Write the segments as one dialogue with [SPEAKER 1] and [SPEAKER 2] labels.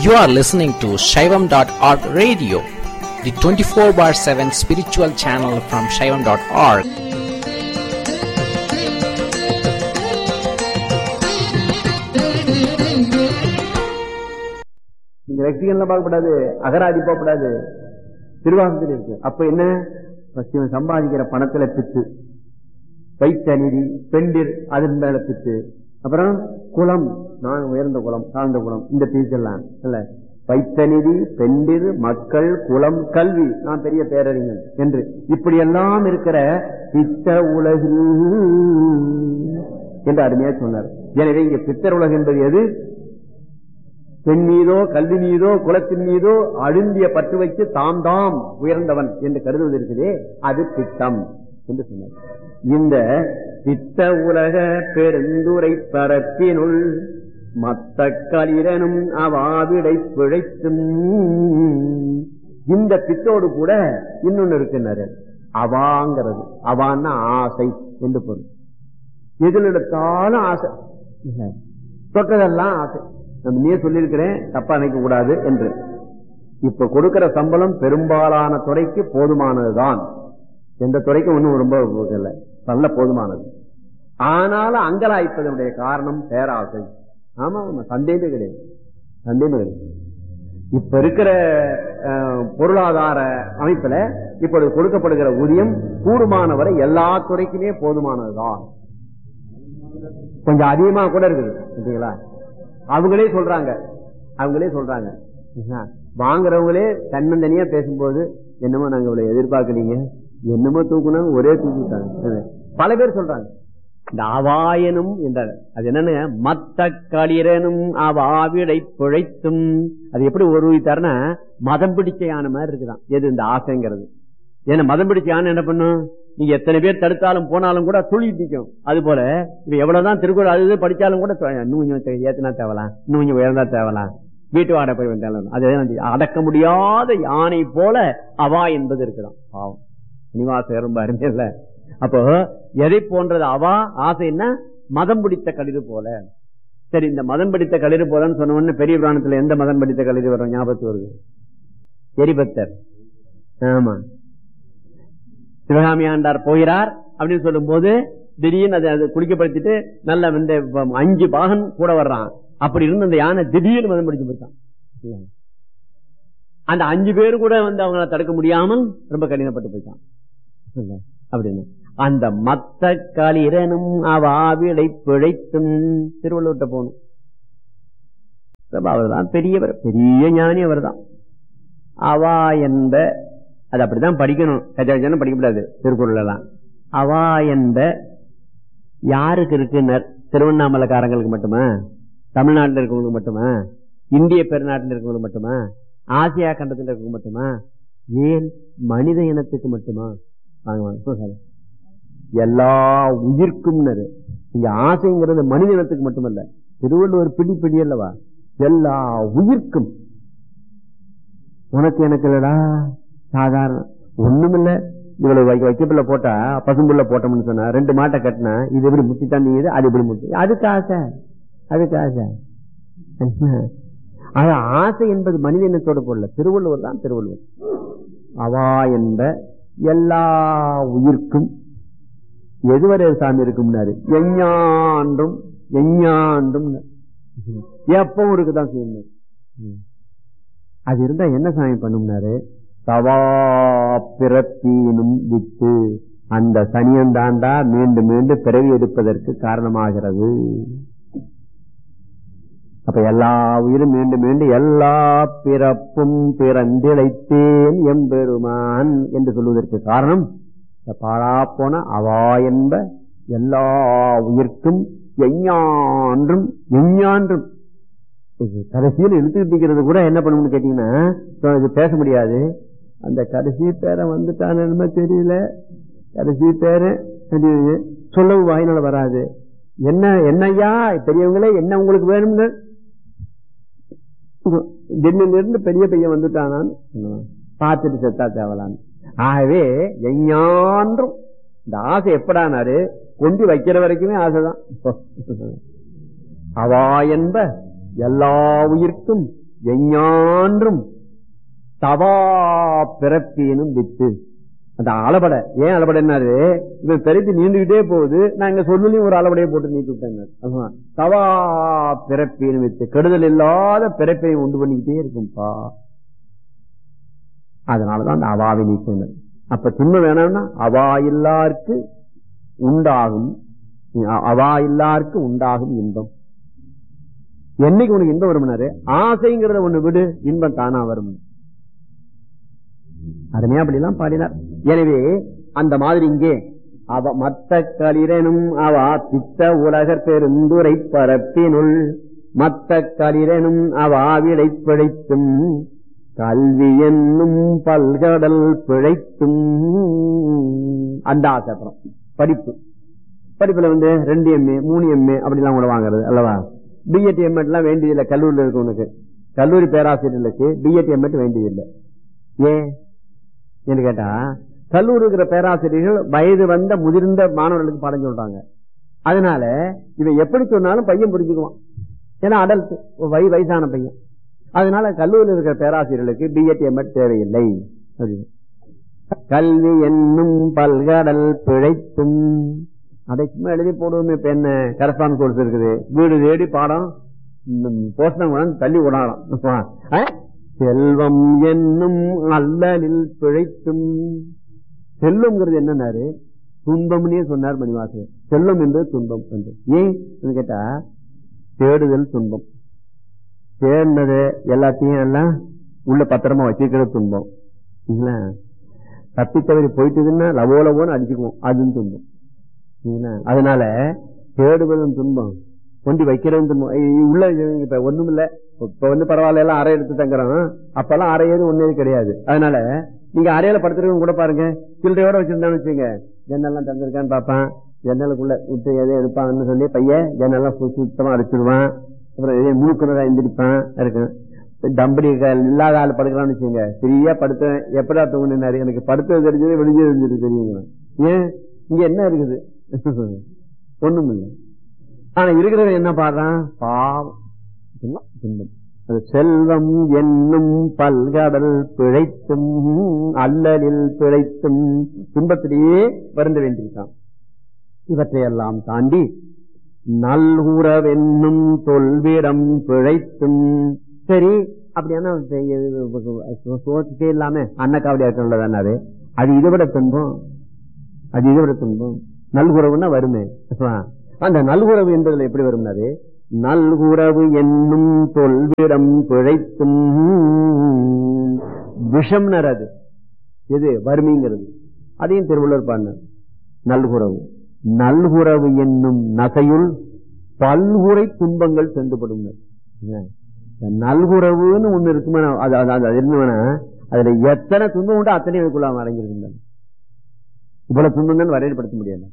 [SPEAKER 1] You are listening to Shaivam.org radio, the 24 bar 7 spiritual channel from Shaivam.org.
[SPEAKER 2] நீங்க லட்சிகன்லாம் பார்க்கக்கூடாது அகராதி போகக்கூடாது திருவாசத்தில் இருக்கு அப்ப என்ன first இவன் சம்பாதிக்கிற பணத்துல பித்து வைத்த நிதி பெண்டிர் அதன் மேல பித்து அப்புறம் குலம் நான் உயர்ந்த குலம் தாழ்ந்த குலம் இந்த பீச்செல்லாம் இல்ல வைத்த நிதி பெண்டிர் மக்கள் குலம் கல்வி நான் பெரிய பேரறிஞன் என்று இப்படி எல்லாம் இருக்கிற பித்த உலகில் என்று அருமையா சொன்னார் எனவே இங்க பித்தர் உலகம் என்பது எது பெண் மீதோ கல்வி மீதோ குலத்தின் மீதோ அழுந்திய பற்று வைத்து தாம் தாம் உயர்ந்தவன் என்று கருதுவது இருக்குதே அது திட்டம் என்று சொன்னார் இந்த திட்ட உலக பெருந்துரை பரப்பினுள் மத்த களிரனும் அவாவிடை பிழைத்தும் இந்த பித்தோடு கூட இன்னொன்னு இருக்குன்னாரு அவாங்கிறது அவான்னா ஆசை என்று பொருள் எதில் எடுத்தாலும் ஆசை தொட்டதெல்லாம் ஆசை நம்ம நீ சொல்லியிருக்கிறேன் தப்பா நினைக்க கூடாது என்று இப்ப கொடுக்கிற சம்பளம் பெரும்பாலான துறைக்கு போதுமானதுதான் எந்த துறைக்கும் ஒன்றும் ரொம்ப இல்லை நல்ல போதுமானது ஆனாலும் அங்கலாய்ப்பதனுடைய காரணம் பேராசை ஆமா ஆமா சந்தேகமே கிடையாது சந்தேகமே கிடையாது இப்ப இருக்கிற அஹ், பொருளாதார அமைப்புல இப்பொழுது கொடுக்கப்படுகிற ஊதியம் கூடுமானவரை எல்லா துறைக்குமே போதுமானதுதான் கொஞ்சம் அதிகமா கூட இருக்குது சரிங்களா அவங்களே சொல்றாங்க அவங்களே சொல்றாங்க சரிங்களா? வாங்குறவங்களே தன்னந்தனியா பேசும்போது என்னமோ நாங்க இவ்வளவு எதிர்பார்க்கலீங்க என்னமோ தூக்குனாங்க ஒரே தூக்கிட்டாங்க பல பேர் சொல்றாங்க இந்த அவாயனும் என்றார் அது என்னன்னு மத்த களிரனும் அவாவிடை பிழைத்தும் அது எப்படி ஒரு தரனா மதம் பிடிச்ச யானை மாதிரி இருக்குதான் எது இந்த ஆசைங்கிறது ஏன்னா மதம் பிடிச்ச யானை என்ன பண்ணும் நீங்க எத்தனை பேர் தடுத்தாலும் போனாலும் கூட துளி நிற்கும் அது போல இப்ப எவ்வளவுதான் திருக்குறள் அது இது படிச்சாலும் கூட தொ- இன்னும் கொஞ்சம் தே- ஏத்துனா தேவலாம் இன்னும் கொஞ்சம் உயர்ந்தா தேவலாம் வீட்டு வாடகை போய் வந்தாலும் அது அந்த அடக்க முடியாத யானை போல அவா என்பது இருக்குதான் பாவம் நிவாசம் ரொம்ப அருமையில்ல அப்போ எதை போன்றது அவா ஆசைன்னா மதம் பிடித்த களிறு போல சரி இந்த மதம் பிடித்த களிறு போலன்னு சொன்ன உடனே பெரிய புராணத்துல எந்த மதம் பிடித்த களிறு வரும் ஞாபகத்து வருது எரிபத்தர் ஆமா சிவகாமி ஆண்டார் போகிறார் அப்படின்னு சொல்லும் போது திடீர்னு அதை அதை குளிக்கப்படுத்திட்டு நல்ல இந்த வ- அஞ்சு பாகன் கூட வர்றான் அப்படி இருந்து அந்த யானை திடீர்னு மதம் பிடிச்சு போயிட்டான் இல்ல. அந்த அஞ்சு பேர் கூட வந்து அவங்கள தடுக்க முடியாமல் ரொம்ப கடினப்பட்டு போயிட்டான் இல்ல. அப்படின்னு அந்த மத்த களிரனும் அவாவிடை பிழைத்தும் திருவள்ளுவர்கிட்ட போகணும் ரொம்ப அவர்தான் பெரியவர் பெரிய ஞானி அவர்தான் அவா என்ப அது அப்படிதான் படிக்கணும் கஜாஜன படிக்கக்கூடாது திருக்குறள் எல்லாம் அவா என்ப யாருக்கு இருக்குன்னர் திருவண்ணாமலைக்காரங்களுக்கு மட்டுமா தமிழ்நாட்டில் இருக்கவங்களுக்கு மட்டுமா இந்திய பெருநாட்டில் இருக்கவங்களுக்கு மட்டுமா ஆசியா கண்டத்தில் இருக்கவங்க மட்டுமா ஏன் மனித இனத்துக்கு மட்டுமா வாங்க வாங்க சொல்லுங்க. எல்லா உயிர்க்கும் இங்க ஆசைங்கிறது மனித இனத்துக்கு மட்டுமல்ல திருவள்ளுவர் பிடி பிடி அல்லவா எல்லா உயிர்க்கும் உனக்கு எனக்கு இல்லடா சாதாரண ஒண்ணுமில்ல இவ்வளவு வைக்க வைக்கப்புள்ள போட்டா பசும்புள்ள போட்டோம்னு சொன்னா ரெண்டு மாட்டை கட்டினா இது எப்படி முத்தி தந்தீங்க அது இப்படி முத்தி அதுக்கு ஆசை அதுக்கு ஆசை ஆக ஆசை என்பது மனித இனத்தோட பொருள் திருவள்ளுவர் தான் திருவள்ளுவர் அவா என்ப எல்லா உயிர்க்கும் எதுவரை சாமி இருக்கும்னாரு எஞ்ஞான்றும் எஞ்ஞான்றும் எப்பவும் இருக்குதான் செய்யணும் அது இருந்தா என்ன சாமி பண்ணும்னாரு தவா பிறப்பீனும் வித்து அந்த சனியந்தாண்டா மீண்டும் மீண்டும் பிறவி எடுப்பதற்கு காரணமாகிறது அப்ப எல்லா உயிரும் மீண்டும் மீண்டும் எல்லா பிறப்பும் பிறந்திழைத்தேன் எம்பெருமான் என்று சொல்வதற்கு காரணம் இந்த பாழா போன அவா என்ப எல்லா உயிர்க்கும் எஞ்ஞான்றும் எஞ்ஞான்றும் இது கடைசியில் இழுத்துக்கிட்டு இருக்கிறது கூட என்ன பண்ணணும்னு கேட்டீங்கன்னா இப்ப இது பேச முடியாது அந்த கடைசி பேரை வந்துட்டான்னு என்னமோ தெரியல கடைசி பேரு தெரியுது சொல்லவும் வாயினால வராது என்ன என்னய்யா பெரியவங்களே என்ன உங்களுக்கு வேணும்னு டெல்லியில இருந்து பெரிய பையன் வந்துட்டானான்னு சொல்லுவான். பார்த்துட்டு செத்தா தேவலான்னு ஆகவே எஞ்ஞான்றும் இந்த ஆசை எப்படானாரு கொண்டு வைக்கிற வரைக்குமே ஆசைதான் அவா என்ப எல்லா உயிர்க்கும் எஞ்ஞான்றும் தவா பிறப்பினும் வித்து அந்த அளபட ஏன் அளபட என்னாரு இவன் பிறப்பி நீண்டுகிட்டே போகுது நான் இங்க சொல்லுலையும் ஒரு அளபடையை போட்டு நீட்டு விட்டேங்க தவா பிறப்பினும் வித்து கெடுதல் இல்லாத பிறப்பையும் உண்டு பண்ணிக்கிட்டே இருக்கும்பா அதனாலதான் அந்த அவாவை நீக்கினர் அப்ப திண்மை வேணும்னா அவா இல்லாருக்கு உண்டாகும் அவா இல்லாருக்கு உண்டாகும் இன்பம் என்னைக்கு உனக்கு இன்பம் வரும்னாரு ஆசைங்கிறத ஒண்ணு விடு இன்பம் தானா வரும் அருமையா அப்படிலாம் பாடினார் எனவே அந்த மாதிரி இங்கே அவ மத்த களிரனும் அவா தித்த உலகர் பெருந்துரை பரப்பினுள் மத்த களிரனும் அவா விடை பிழைத்தும் கல்வி என்னும் பல்கடல் பிழைத்தும் அந்த ஆசை அப்புறம் படிப்பு படிப்புல வந்து ரெண்டு எம்ஏ மூணு எம்ஏ அப்படிலாம் கூட வாங்குறது அல்லவா பிஎட் எம்எட் எல்லாம் வேண்டியதில்லை கல்லூரியில் இருக்கவனுக்கு கல்லூரி பேராசிரியர்களுக்கு பிஎட் எம்எட் வேண்டியதில்லை ஏன் என்று கேட்டா கல்லூரி இருக்கிற பேராசிரியர்கள் வயது வந்த முதிர்ந்த மாணவர்களுக்கு பாடம் சொல்றாங்க அதனால இவன் எப்படி சொன்னாலும் பையன் புரிஞ்சுக்குவான் ஏன்னா அடல்ட் வய வயசான பையன் அதனால கல்லூரியில் இருக்கிற பேராசிரியர்களுக்கு பிஎட் எம்எட் தேவையில்லை அப்படின்னு கல்வி என்னும் பல்கடல் பிழைத்தும் அதை சும்மா எழுதி போடுவோம் இப்ப என்ன கரஸ்பாண்ட் கோர்ஸ் இருக்குது வீடு தேடி பாடம் போஸ்டம் தள்ளி விடலாம் செல்வம் என்னும் அல்லலில் பிழைத்தும் செல்வம்ங்கிறது என்னன்னாரு துன்பம்னே சொன்னார் மணிவாசகர் செல்வம் என்று துன்பம் என்று ஏன் கேட்டா தேடுதல் துன்பம் தேடினது எல்லாத்தையும் எல்லாம் உள்ள பத்திரமா வச்சுக்கிறது துன்பம் இல்லைங்களா தப்பி தவறி போயிட்டுதுன்னா லவோ லவோன்னு அடிச்சுக்குவோம் அதுவும் துன்பம் அதனால தேடுவதும் துன்பம் கொண்டு வைக்கிறதும் துன்பம் உள்ள இப்ப ஒண்ணும் இல்ல இப்ப வந்து பரவாயில்ல எல்லாம் அறை எடுத்து தங்குறோம் அப்பெல்லாம் அறையது ஒன்னே கிடையாது அதனால நீங்க அறையில படுத்துருக்கவங்க கூட பாருங்க சில்லறையோட வச்சிருந்தான்னு வச்சுங்க ஜன்னல்லாம் தந்திருக்கான்னு பாப்பான் ஜன்னலுக்குள்ள விட்டு எதை எடுப்பாங்கன்னு சொல்லி பையன் ஜன்னல்லாம் சுத்தமா அடிச்சிடுவான் அப்புறம் எதையும் மூக்குறதா எந்திரிப்பான் இருக்கும் டம்படி இல்லாத ஆள் படுக்கிறான்னு வச்சுங்க ஃப்ரீயா படுத்தேன் எப்படா தூங்கினாரு எனக்கு படுத்தது தெரிஞ்சது விடிஞ்சது தெரிஞ்சது தெரியுங்க ஏன் இங்க என்ன இருக்குது ஒண்ணும் இல்லை ஆனா இருக்கிறவன் என்ன பாடுறான் பாவம் துன்பம் அது செல்வம் என்னும் பல்கடல் பிழைத்தும் அல்லலில் பிழைத்தும் துன்பத்திலேயே வருந்த வேண்டியிருக்கான் இவற்றையெல்லாம் தாண்டி நல்குறவென்னும் தொல்விடம் பிழைத்தும் சரி அப்படியான சோத்துக்கே இல்லாம அன்னக்காவடியா இருக்கணும்லதானாரு அது இதை விட துன்பம் அது இதை விட துன்பம் நல்குறவுன்னா வருமே அந்த நல்குறவு என்பதுல எப்படி வரும்னாரு நல்குறவு என்னும் தொல்விடம் பிழைத்தும் விஷம்னர் அது எது வறுமைங்கிறது அதையும் திருவள்ளுவர் பாடினார் நல்குறவு நல்குறவு என்னும் நகையுள் பல்குறை துன்பங்கள் சென்றுபடும் நல்குறவுன்னு ஒண்ணு இருக்குமா அது இருந்தவனா அதுல எத்தனை துன்பம் உண்டு அத்தனை இதுக்குள்ள அடங்கியிருக்கின்றன இவ்வளவு துன்பம் தான் வரையப்படுத்த முடியாது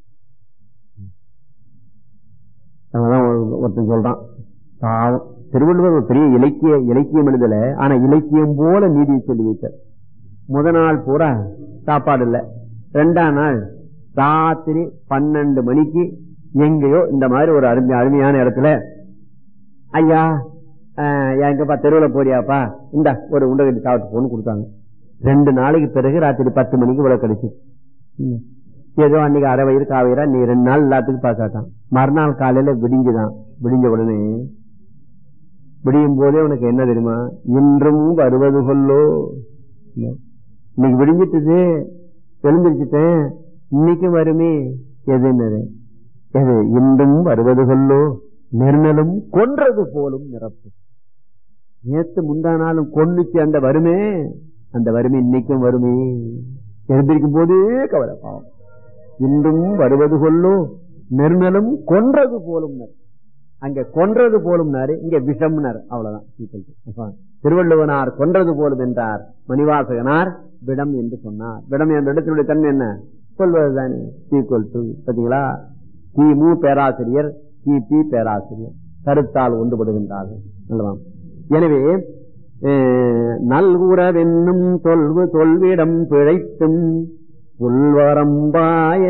[SPEAKER 2] ஒருத்தன் சொல்றான் பாவம் திருவள்ளுவர் ஒரு பெரிய இலக்கிய இலக்கியம் எழுதல ஆனா இலக்கியம் போல நீதியை சொல்லி வைத்தார் முத நாள் பூரா சாப்பாடு இல்ல ரெண்டாம் நாள் ராத்திரி பன்னெண்டு மணிக்கு எங்கேயோ இந்த மாதிரி ஒரு அருமை அருமையான இடத்துல ஐயா எங்கப்பா தெருவில் போறியாப்பா இந்த ஒரு உண்டகட்டி சாப்பிட்டு போன்னு கொடுத்தாங்க ரெண்டு நாளைக்கு பிறகு ராத்திரி பத்து மணிக்கு இவ்வளவு கிடைச்சு ஏதோ அன்னைக்கு அரை வயிறு காவீரா நீ ரெண்டு நாள் எல்லாத்துக்கும் பார்க்காட்டான் மறுநாள் காலையில விடிஞ்சுதான் விடிஞ்ச உடனே விடியும் போதே உனக்கு என்ன தெரியுமா இன்றும் வருவது கொல்லோ இன்னைக்கு விடிஞ்சிட்டது எழுந்திருச்சுட்டேன் இன்னைக்கும் வருமே எதுன்னு எது இன்றும் வருவது கொல்லோ நிர்மலும் கொன்றது போலும் நிரப்பு நேத்து முந்தானாலும் கொன்னுச்சு அந்த வருமே அந்த வறுமை இன்னைக்கும் வருமே எழுந்திருக்கும் போதே கவலை பாவம் இன்றும் வருவது கொல்லோ நெருமலும் கொன்றது போலும் அங்க கொன்றது போலும் இங்க விஷம்னார் அவ்வளவுதான் திருவள்ளுவனார் கொன்றது போலும் என்றார் மணிவாசகனார் விடம் என்று சொன்னார் விடம் என்ற இடத்தினுடைய தன்மை என்ன சொல்வதுதானே ஈக்குவல் டு பாத்தீங்களா கிமு பேராசிரியர் கிபி பேராசிரியர் கருத்தால் ஒன்றுபடுகின்றார்கள் அல்லவா எனவே நல்குறவென்னும் தொல்வு தொல்விடம் பிழைத்தும் புல்வரம்பாய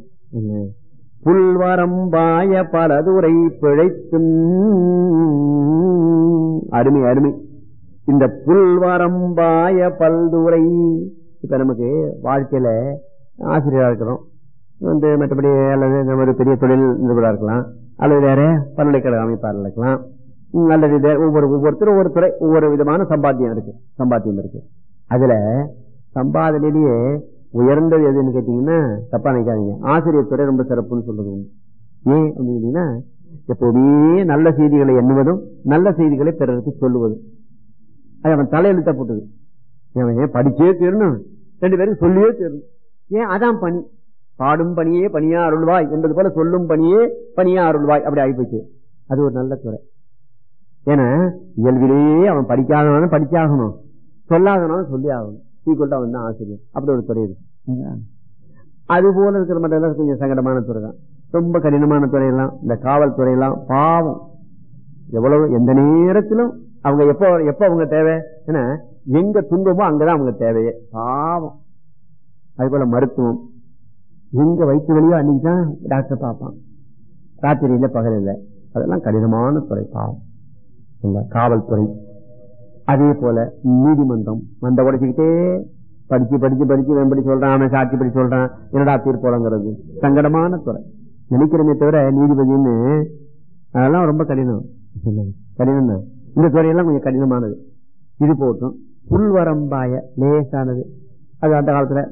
[SPEAKER 2] புல்வரம்பாய பலதுரை பிழைத்தும் அருமை அருமை இந்த புல்வரம்பாய பல்துறை இப்ப நமக்கு வாழ்க்கையில ஆசிரியரா இருக்கிறோம் வந்து மற்றபடி அல்லது இந்த மாதிரி பெரிய தொழில் நிபுணராக இருக்கலாம் அல்லது வேற பல்கலைக்கழக அமைப்பாளர் இருக்கலாம் உம், அல்லது வேற ஒவ்வொரு ஒவ்வொருத்தரும் ஒவ்வொரு துறை ஒவ்வொரு விதமான சம்பாத்தியம் இருக்கு சம்பாத்தியம் இருக்கு அதுல சம்பாதனையிலேயே உயர்ந்தது எதுன்னு கேட்டீங்கன்னா தப்பா நினைக்காதீங்க ஆசிரியர் துறை ரொம்ப சிறப்புன்னு சொல்றது உண்டு. ஏன் அப்படின்னு கேட்டீங்கன்னா எப்போதுமே நல்ல செய்திகளை எண்ணுவதும் நல்ல செய்திகளை பிறருக்கு சொல்லுவதும் அது அவன் தலையெழுத்த போட்டது அவன் ஏன் படிச்சே தீரணும் ரெண்டு பேரும் சொல்லியே தீரணும் ஏன் அதான் பணி பாடும் பணியே பணியா அருள்வாய் என்பது போல சொல்லும் பணியே பணியா அருள்வாய் அப்படி ஆகிப்போச்சு அது ஒரு நல்ல துறை ஏன்னா இயல்பிலேயே அவன் படிக்காதவனும் படிச்சாகணும் சொல்லாதவனும் சொல்லி ஆகணும் ஈக்குவல்ட்டா அவன் தான் ஆசிரியர் அப்படி ஒரு துறை இருக்கு அது போல இருக்கிற மட்டும் கொஞ்சம் சங்கடமான துறை தான் ரொம்ப கடினமான துறையெல்லாம் இந்த காவல்துறை எல்லாம் பாவம் எவ்வளவு எந்த நேரத்திலும் அவங்க எப்போ எப்போ அவங்க தேவை ஏன்னா எங்க துன்பமோ அங்கதான் அவங்க தேவையே பாவம் அது போல மருத்துவம் எங்க வயிற்று வழியோ அன்னைக்கு தான் டாக்டர் பார்ப்பான் ராத்திரியில பகல் இல்லை அதெல்லாம் கடினமான துறை பாவம் இல்ல காவல்துறை அதே போல நீதிமன்றம் மந்த உடைச்சுக்கிட்டே படிச்சு படிச்சு படிச்சு வெம்படி சொல்றான் அவன் சாட்சி படி சொல்றான் என்னடா தீர்ப்போலங்கிறது சங்கடமான துறை நினைக்கிறமே தவிர நீதிபதினு அதெல்லாம் ரொம்ப கடினம் கடினம் தான் இந்த துறையெல்லாம் கொஞ்சம் கடினமானது இது போட்டும் புல்வரம்பாய லேசானது அது அந்த காலத்துல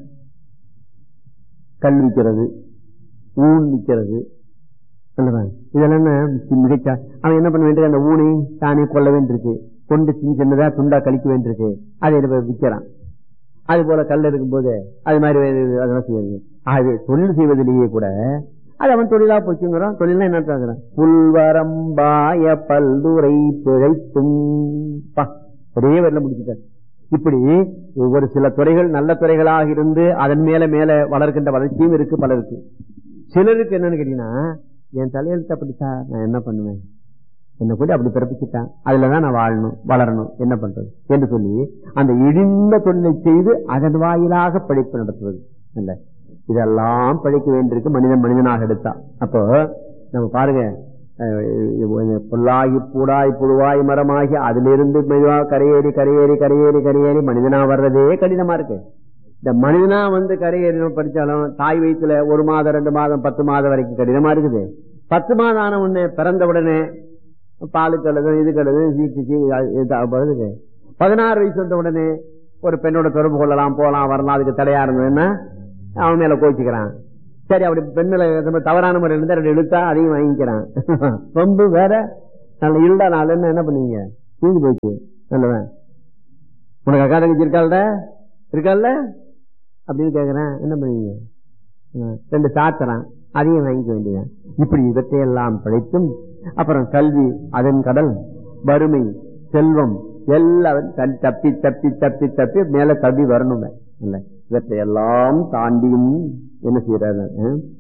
[SPEAKER 2] கல் விற்கிறது ஊன் விற்கிறது சொல்லுவாங்க இதெல்லாம் என்ன மிகச்சா அவன் என்ன பண்ண வேண்டியது அந்த ஊனை தானே கொள்ள வேண்டியிருக்கு கொண்டு சின்ன சின்னதா துண்டா கழிக்க வேண்டியிருக்கு அதை எடுத்து விற்கிறான் அது போல கல் இருக்கும்போது அது மாதிரி வேறு அதெல்லாம் செய்யறது ஆகவே தொழில் செய்வதிலேயே கூட அது அவன் தொழிலா போச்சுங்கிறான் தொழில் என்ன சொல்றான் புல்வரம்பாய பல்துறை பிழைத்தும் பா, ஒரே வரல முடிச்சுட்டார் இப்படி ஒவ்வொரு சில துறைகள் நல்ல துறைகளாக இருந்து அதன் மேல மேல வளர்க்கின்ற வளர்ச்சியும் இருக்கு பலருக்கு சிலருக்கு என்னன்னு கேட்டீங்கன்னா என் தலையெழுத்து அப்படித்தா நான் என்ன பண்ணுவேன் என்ன கூட அப்படி பிறப்பிச்சுட்டான் அதுலதான் நான் வாழணும் வளரணும் என்ன பண்றது என்று சொல்லி அந்த இழிந்த தொழிலை செய்து அதன் வாயிலாக படைப்பு நடத்துவது இல்ல இதெல்லாம் பழிக்க வேண்டியிருக்கு மனிதன் மனிதனாக எடுத்தா அப்போ நம்ம பாருங்க அஹ், புல்லாகி பூடாய் புழுவாய் மரமாகி அதிலிருந்து மெதுவா கரையேறி கரையேறி கரையேறி கரையேறி மனிதனா வர்றதே கடினமா இருக்கு இந்த மனிதனா வந்து கரையேறி படிச்சாலும் தாய் வயிற்றுல ஒரு மாதம் ரெண்டு மாதம் பத்து மாதம் வரைக்கும் கடினமா இருக்குது பத்து மாதம் ஆன உடனே பிறந்த உடனே பாலு கழுது இது கழுது சீக்கு சீ இது வருது பதினாறு வயசு வந்த உடனே ஒரு பெண்ணோட தொடர்பு கொள்ளலாம் போலாம் வரலாம் அதுக்கு தடையா இருந்ததுன்னா அவன் மேல கோச்சிக்கிறான் சரி அப்படி பெண்ணில ரொம்ப தவறான முறையில் இருந்தா ரெண்டு இழுத்தா அதையும் வாங்கிக்கிறான் ரொம்ப வேற நல்ல இருடா நாள் என்ன என்ன பண்ணுவீங்க தீந்து போச்சு நல்லவன் உனக்கு அக்கா தங்கச்சி இருக்காள்ட இருக்கால்ல அப்படின்னு கேக்குறேன் என்ன பண்ணுவீங்க ஆ, ரெண்டு சாத்துறான் அதையும் வாங்கிக்க வேண்டியதான் இப்படி இவற்றையெல்லாம் பிழைத்தும் அப்புறம் கல்வி அதன் கடல் வறுமை செல்வம் எல்லாரும் தன் தப்பி தப்பி தப்பி தப்பி மேல தப்பி வரணும் இல்ல இவற்றையெல்லாம் தாண்டியும் என்ன செய்யறாரு